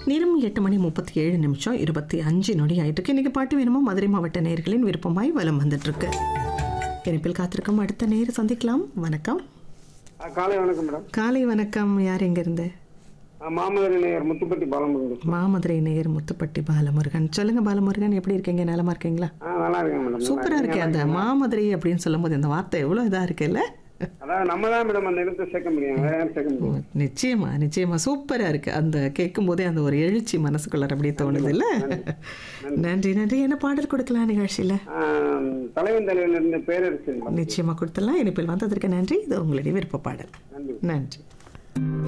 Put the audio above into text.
நேரம் எட்டு மணி முப்பத்தி ஏழு நிமிஷம் இருபத்தி அஞ்சு நொடி ஆயிட்டு இன்னைக்கு பாட்டு வேணுமோ மதுரை மாவட்ட நேயர்களின் விருப்பமாய் வலம் வந்துட்டு இருக்கு இணைப்பில் காத்திருக்கும் அடுத்த நேர் சந்திக்கலாம் வணக்கம் ஆ, காலை வணக்கம் மேடம் காலை வணக்கம் யார் எங்கிருந்து ஆ, மாமதுரை நேயர் முத்துப்பட்டி பாலமுருகன் மாமதுரை நேயர் முத்துப்பட்டி பாலமுருகன் சொல்லுங்க பாலமுருகன் எப்படி இருக்கீங்க நலமா இருக்கீங்களா ஆ நல்லா இருக்கேன் மேடம் சூப்பரா இருக்கே அந்த மாமதுரை அப்படின்னு சொல்லும்போது இந்த வார்த்தை எவ்வளோ இதா இருக்குல்ல அதாவது நம்ம தான் மேடம் அந்த இடத்தை சேர்க்க முடியும் வேற யாரும் சேர்க்க முடியும் நிச்சயமா நிச்சயமா சூப்பரா இருக்கு அந்த கேட்கும் போதே அந்த ஒரு எழுச்சி மனசுக்குள்ள அப்படியே தோணுது இல்ல நன்றி நன்றி என்ன பாடல் கொடுக்கலாம் நிகழ்ச்சியில ஆ, தலைவன் தலைவன் இருந்த பேரரசு நிச்சயமா கொடுத்துடலாம் இனிப்பில் வந்ததற்கு நன்றி இது உங்களுடைய விருப்ப பாடல் நன்றி நன்றி